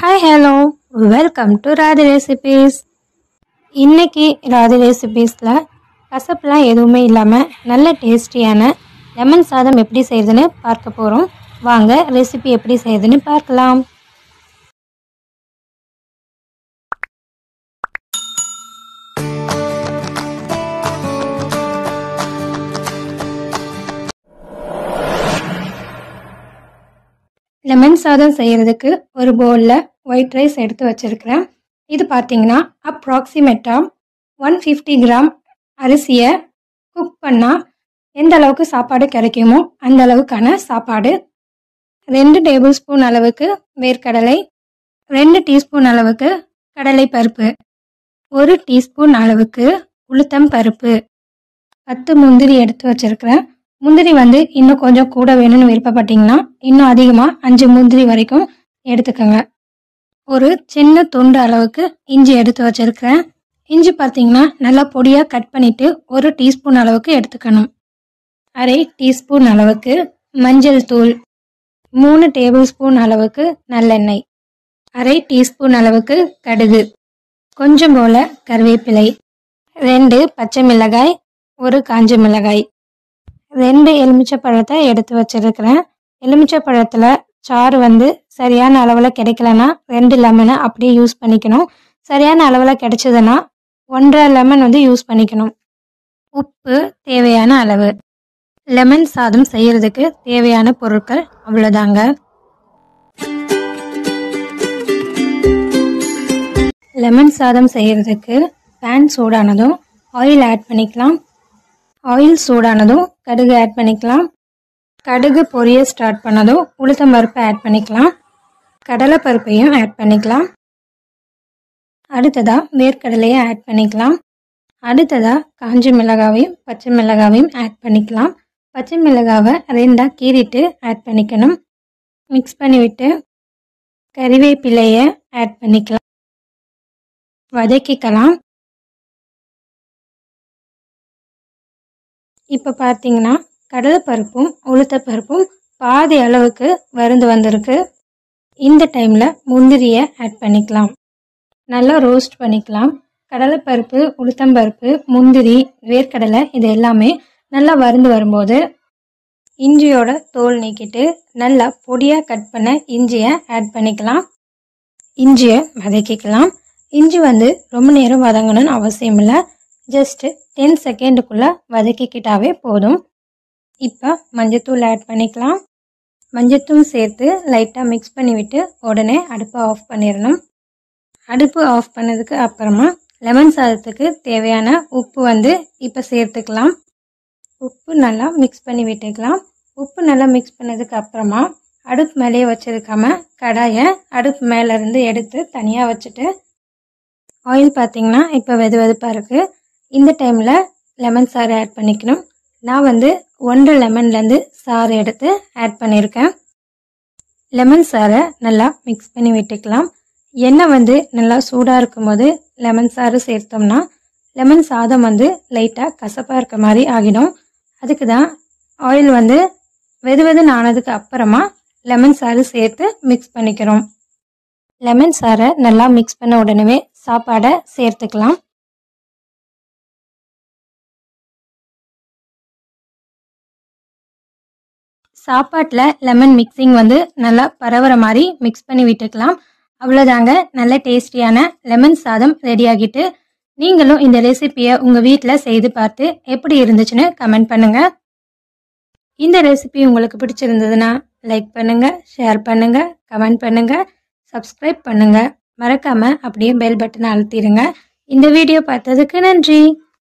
hi hello welcome to Radhi recipes இன்னைக்கு ராதி ரெசிபீஸில் கசப்புலாம் எதுவுமே இல்லாமல் நல்ல டேஸ்டியான லெமன் சாதம் எப்படி செய்யுதுன்னு பார்க்க போகிறோம் வாங்க ரெசிபி எப்படி செய்யுதுன்னு பார்க்கலாம் லெமன் சாதம் செய்கிறதுக்கு ஒரு பவுலில் ஒயிட் ரைஸ் எடுத்து வச்சுருக்கிறேன் இது பார்த்தீங்கன்னா அப்ராக்சிமேட்டாக ஒன் ஃபிஃப்டி கிராம் அரிசியை குக் பண்ணால் எந்த அளவுக்கு சாப்பாடு கிடைக்குமோ அந்த அளவுக்கான சாப்பாடு ரெண்டு டேபிள் ஸ்பூன் அளவுக்கு வேர்க்கடலை ரெண்டு டீஸ்பூன் அளவுக்கு கடலை பருப்பு ஒரு டீஸ்பூன் அளவுக்கு உளுத்தம் பருப்பு பத்து முந்திரி எடுத்து வச்சிருக்கிறேன் முந்திரி வந்து இன்னும் கொஞ்சம் கூட வேணும்னு விருப்பப்பட்டீங்கன்னா இன்னும் அதிகமாக அஞ்சு முந்திரி வரைக்கும் எடுத்துக்கோங்க ஒரு சின்ன துண்டு அளவுக்கு இஞ்சி எடுத்து வச்சிருக்கிறேன் இஞ்சி பார்த்தீங்கன்னா நல்லா பொடியாக கட் பண்ணிட்டு ஒரு டீஸ்பூன் அளவுக்கு எடுத்துக்கணும் அரை டீஸ்பூன் அளவுக்கு மஞ்சள் தூள் மூணு டேபிள் ஸ்பூன் அளவுக்கு நல்லெண்ணெய் அரை டீஸ்பூன் அளவுக்கு கடுகு கொஞ்சம் போல கருவேப்பிலை ரெண்டு பச்சை மிளகாய் ஒரு காஞ்ச மிளகாய் ரெண்டு எலுமிச்சை பழத்தை எடுத்து வச்சிருக்கிறேன் எலுமிச்சை பழத்தில் சாறு வந்து சரியான அளவில் கிடைக்கலனா ரெண்டு லெமனை அப்படியே யூஸ் பண்ணிக்கணும் சரியான அளவில் கிடைச்சதுன்னா ஒன்றரை லெமன் வந்து யூஸ் பண்ணிக்கணும் உப்பு தேவையான அளவு லெமன் சாதம் செய்யறதுக்கு தேவையான பொருட்கள் அவ்வளோதாங்க லெமன் சாதம் செய்யறதுக்கு பேன் சூடானதும் ஆயில் ஆட் பண்ணிக்கலாம் ஆயில் சூடானதும் கடுகு ஆட் பண்ணிக்கலாம் கடுகு பொரிய ஸ்டார்ட் பண்ணதும் உளுத்தம் பருப்பை ஆட் பண்ணிக்கலாம் கடலை பருப்பையும் ஆட் பண்ணிக்கலாம் அடுத்ததாக வேர்க்கடலையை ஆட் பண்ணிக்கலாம் அடுத்ததாக காஞ்ச மிளகாவையும் பச்சை மிளகாவையும் ஆட் பண்ணிக்கலாம் பச்சை மிளகாவை ரெண்டாக கீறிட்டு ஆட் பண்ணிக்கணும் மிக்ஸ் பண்ணிவிட்டு கறிவேப்பிலையை ஆட் பண்ணிக்கலாம் வதக்கிக்கலாம் இப்போ பார்த்தீங்கன்னா கடலைப்பருப்பும் உளுத்தப்பருப்பும் பாதி அளவுக்கு வருந்து வந்திருக்கு இந்த டைமில் முந்திரியை ஆட் பண்ணிக்கலாம் நல்லா ரோஸ்ட் பண்ணிக்கலாம் கடலைப்பருப்பு உளுத்தம்பருப்பு முந்திரி வேர்க்கடலை இது எல்லாமே நல்லா வருந்து வரும்போது இஞ்சியோட தோல் நீக்கிட்டு நல்லா பொடியாக கட் பண்ண இஞ்சியை ஆட் பண்ணிக்கலாம் இஞ்சியை வதக்கிக்கலாம் இஞ்சி வந்து ரொம்ப நேரம் வதங்கணும்னு அவசியம் இல்லை ஜஸ்ட்டு டென் செகண்டுக்குள்ளே வதக்கிக்கிட்டாவே போதும் இப்போ மஞ்சத்தூள் ஆட் பண்ணிக்கலாம் மஞ்சத்தூள் சேர்த்து லைட்டாக மிக்ஸ் பண்ணிவிட்டு உடனே அடுப்பை ஆஃப் பண்ணிடணும் அடுப்பு ஆஃப் பண்ணதுக்கு அப்புறமா லெமன் சாதத்துக்கு தேவையான உப்பு வந்து இப்போ சேர்த்துக்கலாம் உப்பு நல்லா மிக்ஸ் பண்ணி விட்டுக்கலாம் உப்பு நல்லா மிக்ஸ் பண்ணதுக்கு அப்புறமா அடுப்பு மேலேயே வச்சிருக்காம கடாயை அடுப்பு மேலேருந்து எடுத்து தனியாக வச்சுட்டு ஆயில் பார்த்தீங்கன்னா இப்போ வெது வெதுப்பாக இருக்குது இந்த டைமில் லெமன் சாறு ஆட் பண்ணிக்கணும் நான் வந்து ஒன்றரை லெமன்லேருந்து சாறு எடுத்து ஆட் பண்ணியிருக்கேன் லெமன் சாறை நல்லா மிக்ஸ் பண்ணி விட்டுக்கலாம் எண்ணெய் வந்து நல்லா சூடாக இருக்கும்போது லெமன் சாறு சேர்த்தோம்னா லெமன் சாதம் வந்து லைட்டாக கசப்பாக இருக்க மாதிரி ஆகிடும் அதுக்கு தான் ஆயில் வந்து வெது வெதுன்னு ஆனதுக்கு அப்புறமா லெமன் சாறு சேர்த்து மிக்ஸ் பண்ணிக்கிறோம் லெமன் சாறை நல்லா மிக்ஸ் பண்ண உடனே சாப்பாடை சேர்த்துக்கலாம் சாப்பாட்டில் லெமன் மிக்சிங் வந்து நல்லா பரவுற மாதிரி மிக்ஸ் பண்ணி விட்டுக்கலாம் அவ்வளோதாங்க நல்ல டேஸ்டியான லெமன் சாதம் ரெடி ஆகிட்டு நீங்களும் இந்த ரெசிபியை உங்கள் வீட்டில் செய்து பார்த்து எப்படி இருந்துச்சுன்னு கமெண்ட் பண்ணுங்கள் இந்த ரெசிபி உங்களுக்கு பிடிச்சிருந்ததுன்னா லைக் பண்ணுங்கள் ஷேர் பண்ணுங்கள் கமெண்ட் பண்ணுங்கள் சப்ஸ்கிரைப் பண்ணுங்கள் மறக்காமல் அப்படியே பெல் பட்டனை அழுத்திடுங்க இந்த வீடியோ பார்த்ததுக்கு நன்றி